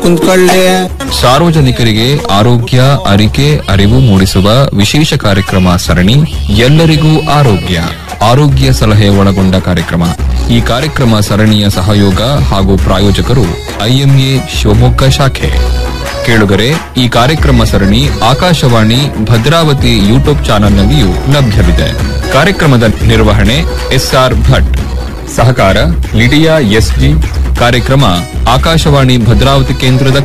ಕುಂತ್ಕೊಳ್ಳಿ ಸಾರ್ವಜನಿಕರಿಗೆ ಆರೋಗ್ಯ ಅರಿಕೆ ಅರಿವು ಮೂಡಿಸುವ ವಿಶೇಷ ಕಾರ್ಯಕ್ರಮ ಸರಣಿ ಎಲ್ಲರಿಗೂ ಆರೋಗ್ಯ ಆರೋಗ್ಯ ಸಲಹೆ ಒಳಗೊಂಡ ಕಾರ್ಯಕ್ರಮ ಈ ಕಾರ್ಯಕ್ರಮ ಸರಣಿಯ ಸಹಯೋಗ ಹಾಗೂ ಪ್ರಾಯೋಜಕರು ಐಎಂಎ ಶಿವಮೊಗ್ಗ ಶಾಖೆ ಕೇಳುಗರೆ ಈ ಕಾರ್ಯಕ್ರಮ ಸರಣಿ ಆಕಾಶವಾಣಿ ಭದ್ರಾವತಿ ಯೂಟ್ಯೂಬ್ ಚಾನೆಲ್ನಲ್ಲಿಯೂ ಲಭ್ಯವಿದೆ ಕಾರ್ಯಕ್ರಮದ ನಿರ್ವಹಣೆ ಎಸ್ಆರ್ ಭಟ್ ಸಹಕಾರ ಲಿಡಿಯಾ ಎಸ್ಜಿ ಕಾರ್ಯಕ್ರಮ ಆಕಾಶವಾಣಿ ಭದ್ರಾವತಿ ಕೇಂದ್ರದ